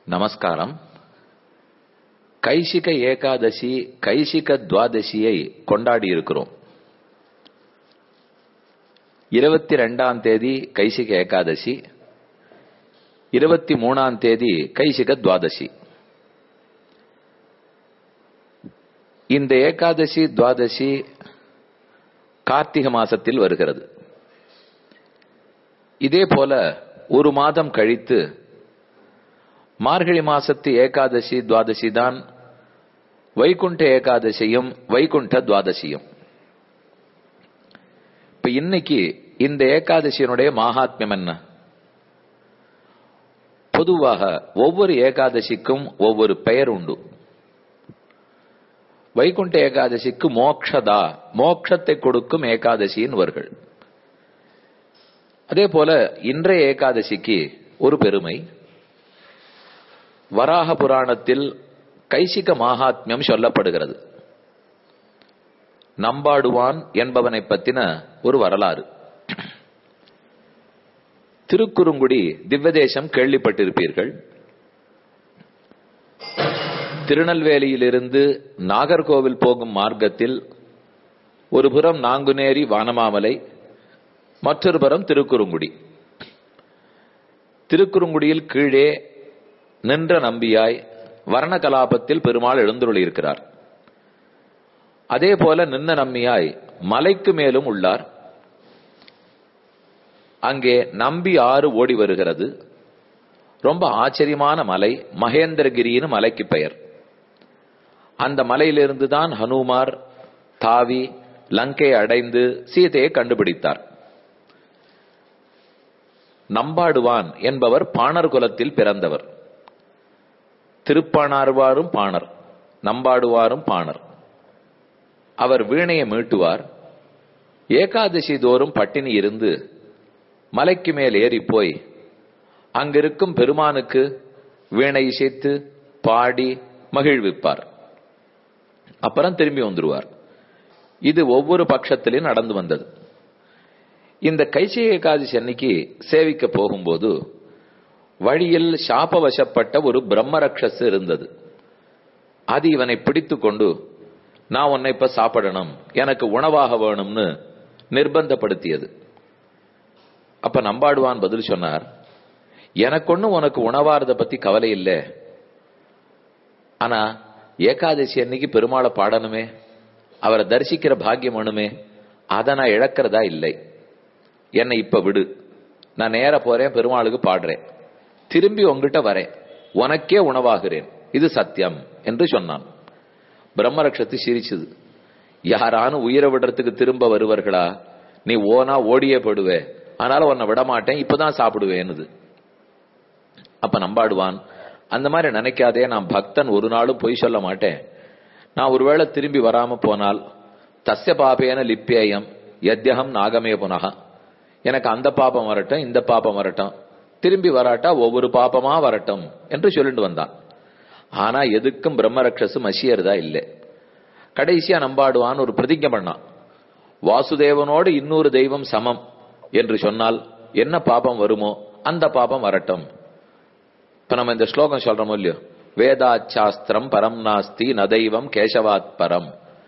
நமஸ்காரம் கைசிக ஏகாதசி கைசிக துவாதசியை கொண்டாடி இருக்கிறோம் இருபத்தி ரெண்டாம் தேதி கைசிக ஏகாதசி இருபத்தி மூணாம் தேதி கைசிக துவாதசி இந்த ஏகாதசி துவாதசி கார்த்திகை மாசத்தில் வருகிறது இதே போல ஒரு மாதம் கழித்து மார்கழி மாசத்து ஏகாதசி துவாதசி தான் வைகுண்ட ஏகாதசியும் வைகுண்ட துவாதசியும் இப்ப இன்னைக்கு இந்த ஏகாதசியினுடைய மகாத்மியம் என்ன பொதுவாக ஒவ்வொரு ஏகாதசிக்கும் ஒவ்வொரு பெயர் உண்டு வைகுண்ட ஏகாதசிக்கு மோக்ஷதா மோக்ஷத்தை கொடுக்கும் ஏகாதசியின் வர்கள் அதே போல இன்றைய ஏகாதசிக்கு ஒரு பெருமை வராக புராணத்தில் கைசிக மகாத்மியம் சொல்லப்படுகிறது நம்பாடுவான் என்பவனை பத்தின ஒரு வரலாறு திருக்குறுங்குடி திவ்வதேசம் கேள்விப்பட்டிருப்பீர்கள் திருநெல்வேலியிலிருந்து நாகர்கோவில் போகும் மார்க்கத்தில் ஒரு புறம் நாங்குநேரி வானமாமலை மற்றொரு புறம் திருக்குறுங்குடி திருக்குறுங்குடியில் கீழே நின்ற நம்பியாய் வர்ண கலாபத்தில் பெருமாள் எழுந்துள்ளிருக்கிறார் அதே போல நின்ன நம்பியாய் மலைக்கு மேலும் உள்ளார் அங்கே நம்பி ஆறு ஓடி வருகிறது ரொம்ப ஆச்சரியமான மலை மகேந்திரகிரின்னு மலைக்கு பெயர் அந்த மலையிலிருந்து தான் ஹனுமார் தாவி லங்கை அடைந்து சீதையை கண்டுபிடித்தார் நம்பாடுவான் என்பவர் பாணர் குலத்தில் பிறந்தவர் திருப்பாணார்வாரும் பாணர் நம்பாடுவாரும் பாணர் அவர் வீணையை மீட்டுவார் ஏகாதசி தோறும் பட்டினி இருந்து மலைக்கு மேல் ஏறி போய் அங்கிருக்கும் பெருமானுக்கு வீணை இசைத்து பாடி மகிழ்விப்பார் அப்புறம் திரும்பி வந்துருவார் இது ஒவ்வொரு பட்சத்திலையும் நடந்து வந்தது இந்த கைசிக ஏகாதசி அன்னைக்கு சேவிக்க போகும்போது வழியில் சாப வசப்பட்ட ஒரு பிரம்மரக்ஷஸ் இருந்தது அது இவனை பிடித்து கொண்டு நான் உன்னை இப்ப சாப்பிடணும் எனக்கு உணவாக வேணும்னு நிர்பந்தப்படுத்தியது அப்ப நம்பாடுவான் பதில் சொன்னார் எனக்கு ஒன்னும் உனக்கு உணவாரத பத்தி கவலை இல்லை ஆனா ஏகாதசி அன்னைக்கு பெருமாளை பாடணுமே அவரை தரிசிக்கிற பாக்கியம் வேணுமே அதை நான் இழக்கிறதா இல்லை என்னை இப்ப விடு நான் நேர போறேன் பெருமாளுக்கு பாடுறேன் திரும்பி உங்ககிட்ட வரேன் உனக்கே உணவாகிறேன் இது சத்தியம் என்று சொன்னான் பிரம்மரக்ஷத்து சிரிச்சது யாரானும் உயிரை விடுறதுக்கு திரும்ப வருவார்களா நீ ஓனா ஓடியே போடுவே ஆனாலும் உன்னை விட மாட்டேன் இப்பதான் சாப்பிடுவேன்னுது அப்ப நம்பாடுவான் அந்த மாதிரி நினைக்காதே நான் பக்தன் ஒரு நாளும் பொய் சொல்ல மாட்டேன் நான் ஒருவேளை திரும்பி வராம போனால் தஸ்ய பாபேன லிப்பியம் யத்யகம் நாகமே புனகா எனக்கு அந்த பாப்பம் வரட்டும் இந்த பாப்பம் வரட்டும் திரும்பி வராட்டா ஒவ்வொரு பாப்பமா வரட்டும் என்று சொல்லிட்டு வந்தான் ஆனா எதுக்கும் பிரம்மரக்ஷசு மசியறதா இல்லை கடைசியா நம்பாடுவான் ஒரு பிரதிஜை பண்ணான் வாசுதேவனோடு இன்னொரு தெய்வம் சமம் என்று சொன்னால் என்ன பாபம் வருமோ அந்த பாபம் வரட்டும் இப்ப நம்ம இந்த ஸ்லோகம் சொல்றோமோ இல்லையோ வேதாச்சாஸ்திரம் பரம் நாஸ்தி நதைவம் கேசவாத் பரம்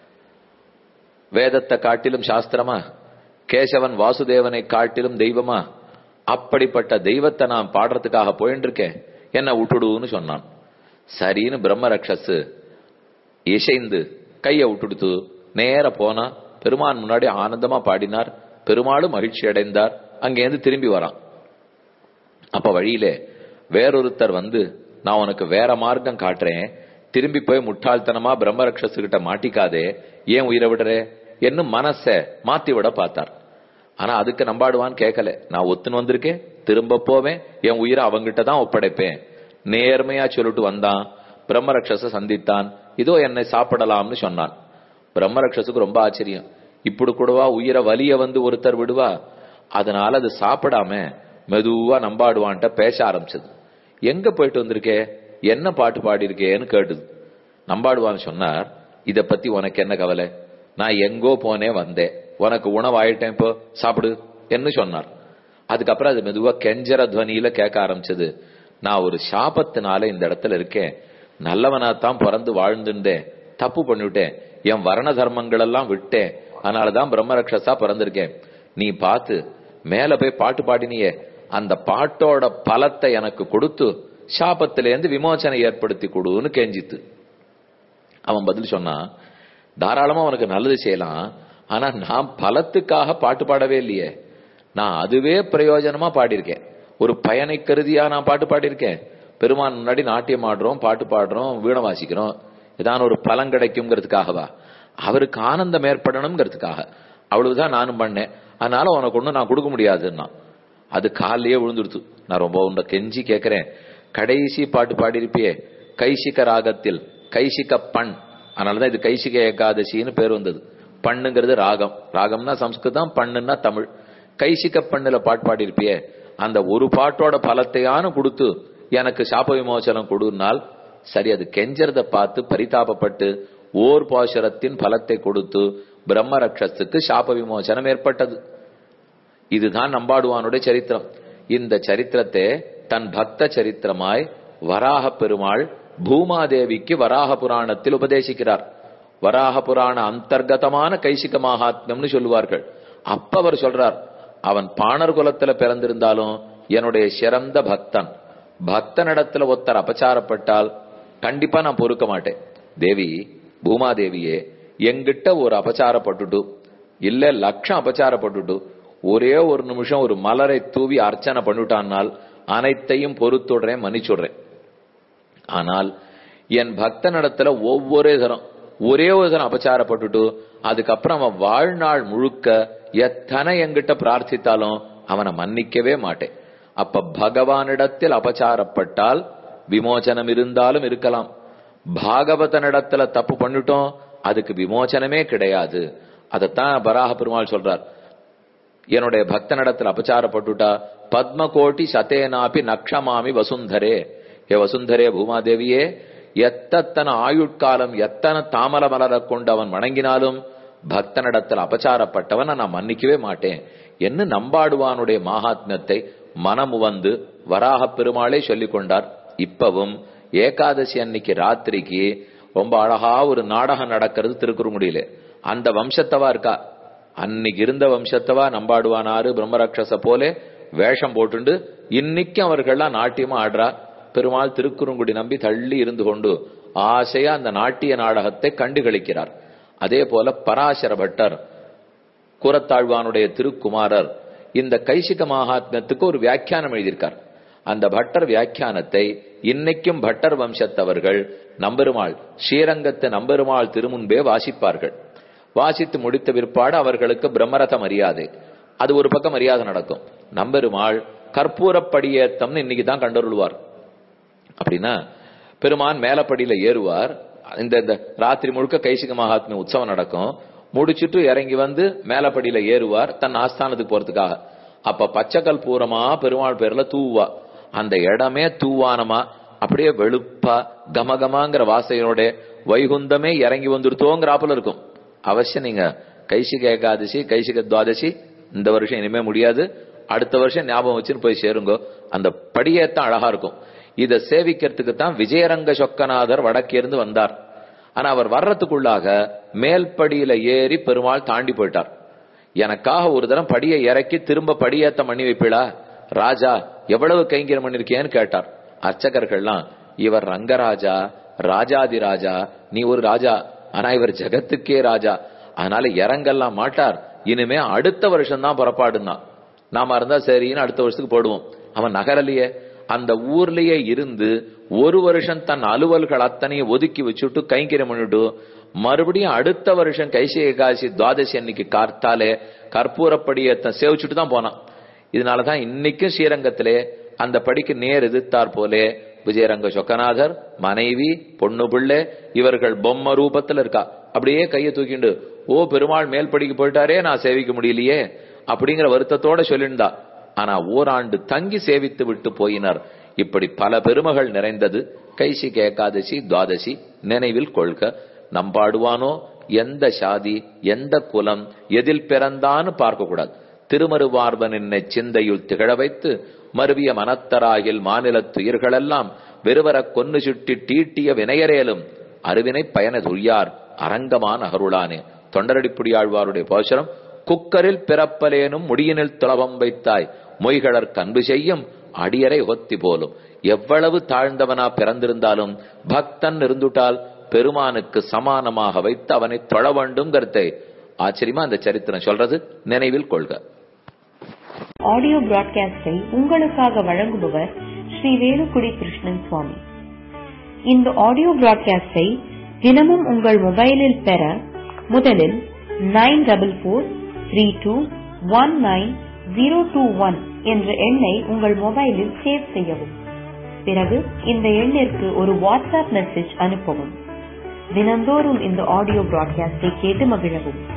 வேதத்தை காட்டிலும் சாஸ்திரமா கேசவன் வாசுதேவனை காட்டிலும் தெய்வமா அப்படிப்பட்ட தெய்வத்தை நான் பாடுறதுக்காக போயிட்டு இருக்கேன் என்ன விட்டுடுன்னு சொன்னான் சரின்னு பிரம்மரக்ஷஸ் இசைந்து கைய விட்டுடுத்து நேர போனா பெருமான் முன்னாடி ஆனந்தமா பாடினார் பெருமாளும் மகிழ்ச்சி அடைந்தார் அங்கேருந்து திரும்பி வரான் அப்ப வழியிலே வேறொருத்தர் வந்து நான் உனக்கு வேற மார்க்கம் காட்டுறேன் திரும்பி போய் முட்டாள்தனமா பிரம்மரக்ஷசு கிட்ட மாட்டிக்காதே ஏன் உயிரை விடுறே என்னும் மனச மாத்தி விட பார்த்தார் ஆனா அதுக்கு நம்பாடுவான்னு கேட்கல நான் ஒத்துன்னு வந்திருக்கேன் திரும்ப போவேன் என் உயிரை அவங்கிட்ட தான் ஒப்படைப்பேன் நேர்மையா சொல்லிட்டு வந்தான் பிரம்மரக்ஷச சந்தித்தான் இதோ என்னை சாப்பிடலாம்னு சொன்னான் பிரம்மரக்ஷசுக்கு ரொம்ப ஆச்சரியம் இப்படி கூடவா உயிரை வலிய வந்து ஒருத்தர் விடுவா அதனால அது சாப்பிடாம மெதுவா நம்பாடுவான்ட்ட பேச ஆரம்பிச்சது எங்க போயிட்டு வந்திருக்கே என்ன பாட்டு பாடியிருக்கேன்னு கேட்டுது நம்பாடுவான்னு சொன்னார் இத பத்தி உனக்கு என்ன கவலை நான் எங்கோ போனே வந்தேன் உனக்கு உணவு ஆயிட்டேன் இப்போ சாப்பிடு என்று சொன்னார் அதுக்கப்புறம் அது மெதுவா கெஞ்சர துவனியில கேட்க ஆரம்பிச்சது நான் ஒரு சாபத்தினால இந்த இடத்துல இருக்கேன் நல்லவனா தான் பிறந்து வாழ்ந்துட்டேன் தப்பு பண்ணிவிட்டேன் என் வர்ண தர்மங்கள் எல்லாம் விட்டேன் அதனாலதான் பிரம்மரக்ஷஸா பிறந்திருக்கேன் நீ பார்த்து மேல போய் பாட்டு பாடினியே அந்த பாட்டோட பலத்தை எனக்கு கொடுத்து சாபத்திலேருந்து விமோசனை ஏற்படுத்தி கொடுன்னு கெஞ்சித்து அவன் பதில் சொன்னான் தாராளமா உனக்கு நல்லது செய்யலாம் ஆனா நான் பலத்துக்காக பாட்டு பாடவே இல்லையே நான் அதுவே பிரயோஜனமா பாடியிருக்கேன் ஒரு பயனை கருதியா நான் பாட்டு பாடியிருக்கேன் பெருமான் முன்னாடி நாட்டியம் ஆடுறோம் பாட்டு பாடுறோம் வீணை வாசிக்கிறோம் ஏதான ஒரு பலன் கிடைக்குங்கிறதுக்காகவா அவருக்கு ஆனந்தம் ஏற்படணுங்கிறதுக்காக அவ்வளவுதான் நானும் பண்ணேன் அதனால உனக்கு ஒண்ணும் நான் கொடுக்க முடியாதுன்னா அது காலையே விழுந்துடுத்து நான் ரொம்ப உன்னை கெஞ்சி கேட்கிறேன் கடைசி பாட்டு பாடியிருப்பியே கைசிக ராகத்தில் கைசிக பண் அதனாலதான் இது கைசிக ஏகாதசின்னு பேர் வந்தது பண்ணுங்கிறது ராகம் ராகம்னா சம்ஸ்கிருதம் பண்ணுன்னா தமிழ் கைசிக பண்ணுல பாட்டு பாடியிருப்பியே அந்த ஒரு பாட்டோட பலத்தையான கொடுத்து எனக்கு சாப விமோசனம் கொடுனால் சரி அது கெஞ்சறத பார்த்து பரிதாபப்பட்டு ஓர் பாசுரத்தின் பலத்தை கொடுத்து பிரம்ம ரக்ஷத்துக்கு சாப விமோசனம் ஏற்பட்டது இதுதான் நம்பாடுவானுடைய சரித்திரம் இந்த சரித்திரத்தை தன் பக்த சரித்திரமாய் வராக பெருமாள் பூமாதேவிக்கு வராக புராணத்தில் உபதேசிக்கிறார் வராக புராண அந்தர்கதமான கைசிக மகாத்மியம்னு சொல்லுவார்கள் அப்ப அவர் சொல்றார் அவன் பாணர் குலத்துல பிறந்திருந்தாலும் என்னுடைய சிறந்த பக்தன் பக்தனிடத்துல ஒருத்தர் அபச்சாரப்பட்டால் கண்டிப்பா நான் பொறுக்க மாட்டேன் தேவி பூமாதேவியே எங்கிட்ட ஒரு அபச்சாரப்பட்டுட்டு இல்ல லட்சம் அபச்சாரப்பட்டுட்டு ஒரே ஒரு நிமிஷம் ஒரு மலரை தூவி அர்ச்சனை பண்ணிட்டான்னால் அனைத்தையும் பொறுத்துடுறேன் மன்னிச்சுடுறேன் ஆனால் என் பக்தனிடத்துல ஒவ்வொரு தரம் ஒரே ஒரு தரம் அபச்சாரப்பட்டுட்டு அதுக்கப்புறம் அவன் வாழ்நாள் முழுக்க எத்தனை என்கிட்ட பிரார்த்தித்தாலும் அவனை மன்னிக்கவே மாட்டேன் அப்ப பகவானிடத்தில் அபச்சாரப்பட்டால் விமோசனம் இருந்தாலும் இருக்கலாம் பாகவதனிடத்துல தப்பு பண்ணிட்டோம் அதுக்கு விமோசனமே கிடையாது அதைத்தான் பராக பெருமாள் சொல்றார் என்னுடைய பக்தனிடத்தில் அபச்சாரப்பட்டுட்டா பத்மகோட்டி சதேனாபி நக்ஷமாமி வசுந்தரே ஏ வசுந்தரே பூமாதேவியே எத்தனை ஆயுட்காலம் எத்தனை தாமர மலரை கொண்டு அவன் வணங்கினாலும் பக்தனிடத்தில் அபச்சாரப்பட்டவன் நான் மன்னிக்கவே மாட்டேன் என்ன நம்பாடுவானுடைய மகாத்மியத்தை மனமு வந்து வராக பெருமாளே சொல்லிக் கொண்டார் இப்பவும் ஏகாதசி அன்னைக்கு ராத்திரிக்கு ரொம்ப அழகா ஒரு நாடகம் நடக்கிறது திருக்குறங்குடியில அந்த வம்சத்தவா இருக்கா அன்னைக்கு இருந்த வம்சத்தவா நம்பாடுவானாரு பிரம்மரக்ஷச போலே வேஷம் போட்டுண்டு இன்னைக்கும் அவர்கள்லாம் நாட்டியமா ஆடுறா பெருமாள் திருக்குறுங்குடி நம்பி தள்ளி இருந்து கொண்டு ஆசையா அந்த நாட்டிய நாடகத்தை கண்டுகளிக்கிறார் அதே போல பராசர பட்டர் கூரத்தாழ்வானுடைய திருக்குமாரர் இந்த கைசிக மகாத்மியத்துக்கு ஒரு வியாக்கியானம் எழுதியிருக்கார் அந்த பட்டர் வியாக்கியானத்தை இன்னைக்கும் பட்டர் வம்சத்தவர்கள் நம்பெருமாள் ஸ்ரீரங்கத்து நம்பெருமாள் திருமுன்பே வாசிப்பார்கள் வாசித்து முடித்த பிற்பாடு அவர்களுக்கு பிரம்மரத மரியாதை அது ஒரு பக்கம் மரியாதை நடக்கும் நம்பெருமாள் கற்பூரப்படியேத்தம்னு இன்னைக்கு தான் கண்டருள்வார் அப்படின்னா பெருமான் மேலப்படியில ஏறுவார் இந்த இந்த ராத்திரி முழுக்க கைசிக மகாத்மிய உற்சவம் நடக்கும் முடிச்சுட்டு இறங்கி வந்து மேலப்படியில ஏறுவார் தன் ஆஸ்தானத்துக்கு போறதுக்காக அப்ப பச்சைக்கல் பூரமா பெருமாள் பேர்ல தூவா அந்த இடமே தூவானமா அப்படியே வெளுப்பா கமகமாங்கிற வாசையோட வைகுந்தமே இறங்கி வந்துருத்தோங்கிறாப்புல இருக்கும் அவசியம் நீங்க கைசிக ஏகாதசி கைசிக துவாதசி இந்த வருஷம் இனிமே முடியாது அடுத்த வருஷம் ஞாபகம் வச்சுன்னு போய் சேருங்க அந்த படியேத்தான் அழகா இருக்கும் இத சேவிக்கிறதுக்கு தான் விஜயரங்க சொக்கநாதர் வடக்கிருந்து வந்தார் ஆனா அவர் வர்றதுக்குள்ளாக மேல்படியில ஏறி பெருமாள் தாண்டி போயிட்டார் எனக்காக ஒரு தரம் படியை இறக்கி திரும்ப படியேத்த பண்ணி வைப்பிளா ராஜா எவ்வளவு கைங்கரம் பண்ணிருக்கேன்னு கேட்டார் அர்ச்சகர்கள்லாம் இவர் ரங்கராஜா ராஜாதி ராஜா நீ ஒரு ராஜா ஆனா இவர் ஜெகத்துக்கே ராஜா அதனால இறங்கெல்லாம் மாட்டார் இனிமே அடுத்த வருஷம் தான் புறப்பாடுன்னா நாம இருந்தா சரின்னு அடுத்த வருஷத்துக்கு போடுவோம் அவன் நகரலையே அந்த ஊர்லயே இருந்து ஒரு வருஷம் தன் அலுவல்கள் அத்தனையும் ஒதுக்கி வச்சுட்டு கைங்கரியம் பண்ணிட்டு மறுபடியும் அடுத்த வருஷம் கைசி ஏகாசி துவாதசி அன்னைக்கு கார்த்தாலே கற்பூரப்படியை சேவிச்சுட்டு தான் போனான் இதனாலதான் இன்னைக்கும் ஸ்ரீரங்கத்திலே அந்த படிக்கு நேர் எதிர்த்தார் போலே விஜயரங்க சொக்கநாதர் மனைவி பொண்ணு பிள்ளை இவர்கள் பொம்மை ரூபத்துல இருக்கா அப்படியே கையை தூக்கிண்டு ஓ பெருமாள் மேல் படிக்கு போயிட்டாரே நான் சேவிக்க முடியலையே அப்படிங்கிற வருத்தத்தோட சொல்லியிருந்தா ஆனா ஓராண்டு தங்கி சேவித்து விட்டு போயினர் இப்படி பல பெருமகள் நிறைந்தது கைசிக ஏகாதசி துவாதசி நினைவில் கொள்க நம்பாடுவானோ எந்த சாதி எந்த குலம் எதில் பிறந்தான்னு பார்க்க கூடாது திருமருவார்வன் என்னை சிந்தையுள் திகழ வைத்து மருவிய மனத்தராகில் மாநிலத்து உயிர்களெல்லாம் வெறுவரக் கொன்னு சுட்டி தீட்டிய வினையரேலும் அருவினை பயன துய்யார் அரங்கமான அருளானே தொண்டரடிப்புடியாழ்வாருடைய போஷரம் குக்கரில் பிறப்பலேனும் முடியினில் துளபம் வைத்தாய் மொய்களற் கன்பு செய்யும் அடியரை ஒத்தி போலும் எவ்வளவு தாழ்ந்தவனா பிறந்திருந்தாலும் பக்தன் இருந்துட்டால் பெருமானுக்கு சமானமாக வைத்து அவனை தொழ வேண்டும் கருத்தை ஆச்சரியமா அந்த சரித்திரம் சொல்றது நினைவில் கொள்க ஆடியோ பிராட்காஸ்டை உங்களுக்காக வழங்குபவர் ஸ்ரீ வேலுக்குடி கிருஷ்ணன் சுவாமி இந்த ஆடியோ பிராட்காஸ்டை தினமும் உங்கள் மொபைலில் பெற முதலில் nine double four three two one nine zero two one என்ற எண்ணை உங்கள் மொபைலில் சேவ் செய்யவும் பிறகு இந்த எண்ணிற்கு ஒரு வாட்ஸ்அப் மெசேஜ் அனுப்பவும் தினந்தோறும் இந்த ஆடியோ பிராட்காஸ்டை கேட்டு மகிழவும்